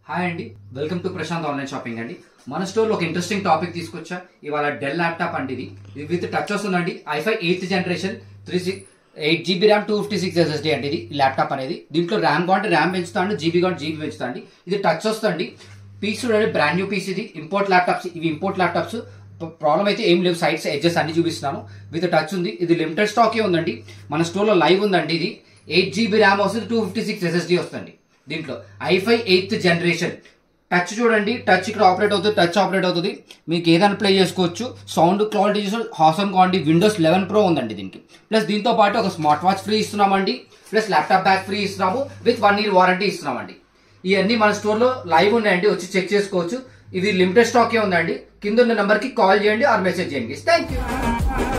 hi అండి welcome to Prashanth online shopping అండి మన స్టోర్లో ఒక ఇంట్రెస్టింగ్ టాపిక్ తీసుకొచ్చా ఇవాళ డెల్ ల్యాప్టాప్ అండి ఇది ఇది విత్ టచ్ వస్తుందండి I five eighth generation three six eight GB RAM two fifty six SSD అండి ఇది ఈ ల్యాప్టాప్ అనేది దీంట్లో ర్యామ్ కావాలంటే ర్యామ్ పెంచుతా అండి జీబీ కావాలంటే జీబీ పెంచుతా అండి ఇది టచ్ వస్తుంది పీస్ చూడండి బ్రాండ్ న్యూ పీస్ ఇది ఇంపోర్ట్ ల్యాప్టాప్స్ ఇవి ఇంపోర్ట్ ల్యాప్టాప్స్ ప్రాబ్లం అయితే ఏం లేవు సైడ్స్ ఎడ్జెస్ అన్ని చూపిస్తున్నాను విత్ టచ్ ఉంది ఇది లిమిటెడ్ స్టాకే ఉందండి మన స్టోర్లో లైవ్ ఉందండి ఇది ఎయిట్ జీబీ ర్యామ్ వస్తుంది టూ ఫిఫ్టీ సిక్స్ ఎస్ఎస్డీ వస్తుంది దీంట్లో ఐఫై ఎయిత్ జనరేషన్ టచ్ చూడండి టచ్ ఇక్కడ ఆపరేట్ అవుతుంది టచ్ ఆపరేట్ అవుతుంది మీకు ఏదైనా ప్లే చేసుకోవచ్చు sound quality awesome quality Windows eleven pro ఉందండి దీనికి ప్లస్ దీంతో పాటు ఒక స్మార్ట్ వాచ్ ఫ్రీ ఇస్తున్నామండి ప్లస్ ల్యాప్టాప్ బ్యాగ్ ఫ్రీ ఇస్తున్నాము విత్ వన్ ఇయర్ వారంటీ ఇస్తున్నామండి ఇవన్నీ మన స్టోర్లో లైవ్ ఉన్నాయండి వచ్చి చెక్ చేసుకోవచ్చు ఇది లిమిటెడ్ స్టాకే ఉందండి కింద ఉన్న నెంబర్కి కాల్ చేయండి ఆర్ మెసేజ్ చేయండి థ్యాంక్ యూ